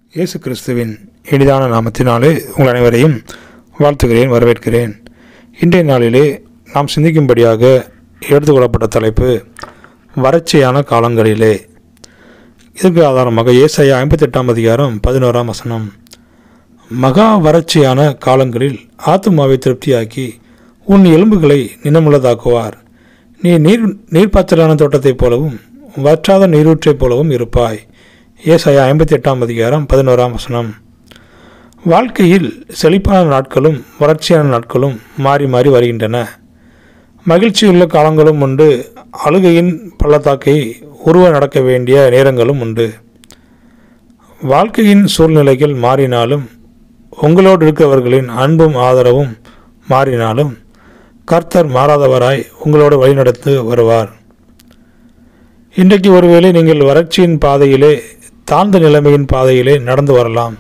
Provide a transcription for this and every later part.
இயேசு கிறிஸ்துவின் இனிதான நாமத்தினாலே உங்கள் அனைவரையும் வாழ்த்துகிறேன் வரவேற்கிறேன் இன்றைய நாளிலே நாம் சிந்திக்கும்படியாக எடுத்துக்கொள்ளப்பட்ட தலைப்பு வறட்சியான காலங்களிலே இதற்கு ஆதாரமாக ஏசாயா ஐம்பத்தெட்டாம் அதிகாரம் பதினோராம் வசனம் மகா வறட்சியான காலங்களில் ஆத்துமாவை திருப்தியாக்கி உன் எலும்புகளை நினமுள்ளதாக்குவார் நீ நீர் நீர்ப்பாய்ச்சலான தோட்டத்தைப் போலவும் வற்றாத நீரூற்றைப் போலவும் இருப்பாய் ஏசாயா ஐம்பத்தி எட்டாம் அதிகாரம் பதினோராம் வசனம் வாழ்க்கையில் செழிப்பான நாட்களும் வறட்சியான நாட்களும் மாறி மாறி வருகின்றன மகிழ்ச்சியுள்ள காலங்களும் உண்டு அழுகையின் பள்ளத்தாக்கை உருவ நடக்க வேண்டிய நேரங்களும் உண்டு வாழ்க்கையின் சூழ்நிலைகள் மாறினாலும் உங்களோடு இருக்கிறவர்களின் அன்பும் ஆதரவும் மாறினாலும் கர்த்தர் மாறாதவராய் உங்களோடு வழிநடத்து வருவார் இன்றைக்கு ஒருவேளை நீங்கள் வறட்சியின் பாதையிலே தாழ்ந்த நிலைமையின் பாதையிலே நடந்து வரலாம்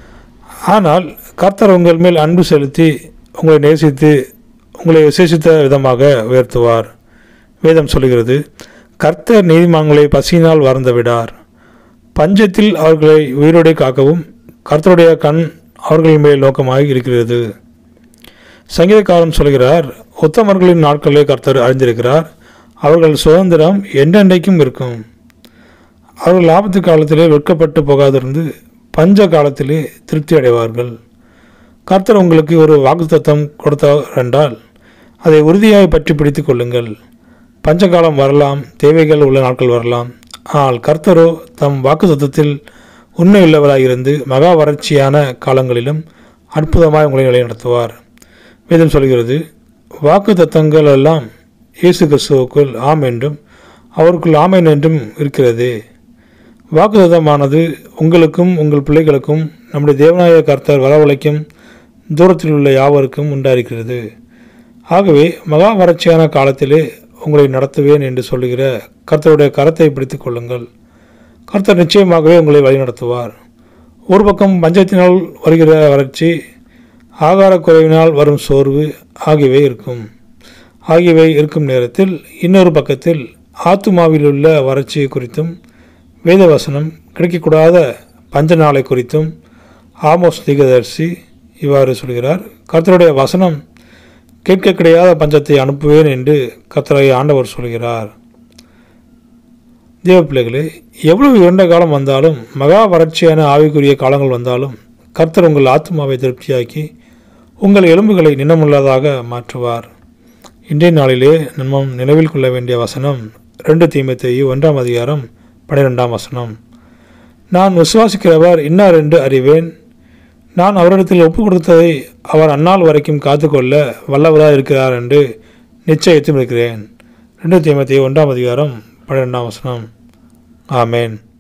ஆனால் கர்த்தர் உங்கள் மேல் அன்பு செலுத்தி உங்களை நேசித்து உங்களை விசேஷித்த விதமாக உயர்த்துவார் வேதம் சொல்கிறது கர்த்தர் நீதிமான்களை பசியினால் வறந்து விடார் பஞ்சத்தில் அவர்களை உயிரோடு காக்கவும் கர்த்தருடைய கண் அவர்கள் மேல் நோக்கமாக இருக்கிறது சங்கீதக்காரன் சொல்கிறார் உத்தமர்களின் நாட்களை கர்த்தர் அறிந்திருக்கிறார் அவர்கள் சுதந்திரம் என்றென்றைக்கும் இருக்கும் அவர்கள் ஆபத்து காலத்திலே வெட்கப்பட்டு போகாதிருந்து பஞ்ச காலத்திலே திருப்தி அடைவார்கள் கர்த்தர் உங்களுக்கு ஒரு வாக்குத்தத்தம் கொடுத்தார் என்றால் அதை உறுதியாக பற்றி பிடித்து கொள்ளுங்கள் பஞ்சகாலம் வரலாம் தேவைகள் உள்ள நாட்கள் வரலாம் ஆனால் கர்த்தரோ தம் வாக்குத்தத்தத்தில் உண்மையுள்ளவராக இருந்து மகா வறட்சியான காலங்களிலும் அற்புதமாய் உங்களை வழிநடத்துவார் வேதம் சொல்கிறது வாக்கு தத்தங்கள் எல்லாம் இயேசு கிறிஸ்துவுக்குள் ஆம் என்றும் அவருக்குள் ஆமேன் என்றும் இருக்கிறது வாக்குதத்தமானது உங்களுக்கும் உங்கள் பிள்ளைகளுக்கும் நம்முடைய தேவநாயக கர்த்தர் வரவழைக்கும் தூரத்தில் உள்ள யாவருக்கும் உண்டாயிருக்கிறது ஆகவே மகா வறட்சியான காலத்திலே உங்களை நடத்துவேன் என்று சொல்லுகிற கர்த்தருடைய கரத்தை பிடித்துக் கொள்ளுங்கள் கர்த்தர் நிச்சயமாகவே உங்களை வழிநடத்துவார் ஒரு பக்கம் பஞ்சத்தினால் வருகிற வறட்சி ஆகார குறைவினால் வரும் சோர்வு ஆகியவை இருக்கும் ஆகியவை இருக்கும் நேரத்தில் இன்னொரு பக்கத்தில் ஆத்துமாவில் உள்ள வறட்சி குறித்தும் வேதவசனம் கிடைக்கக்கூடாத பஞ்ச நாளை குறித்தும் ஆமோஸ் திகதர்சி இவ்வாறு சொல்கிறார் கர்த்தருடைய வசனம் கேட்க கிடையாத பஞ்சத்தை அனுப்புவேன் என்று கர்த்தரை ஆண்டவர் சொல்கிறார் தேவ பிள்ளைகளே எவ்வளவு இரண்ட காலம் வந்தாலும் மகா வறட்சியான ஆவிக்குரிய காலங்கள் வந்தாலும் கர்த்தர் உங்கள் ஆத்மாவை திருப்தியாக்கி உங்கள் எலும்புகளை நினமுள்ளதாக மாற்றுவார் இன்றைய நாளிலே நம்ம நினைவில் கொள்ள வேண்டிய வசனம் ரெண்டு தீமத்தையு ஒன்றாம் அதிகாரம் பன்னிரெண்டாம் வசனம் நான் விசுவாசிக்கிறவர் இன்னார் என்று அறிவேன் நான் அவரிடத்தில் ஒப்பு கொடுத்ததை அவர் அந்நாள் வரைக்கும் காத்துக்கொள்ள வல்லவராக இருக்கிறார் என்று நிச்சயித்தும் இருக்கிறேன் ரெண்டு தீமத்தையு ஒன்றாம் அதிகாரம் பன்னிரெண்டாம் வசனம் ஆமேன்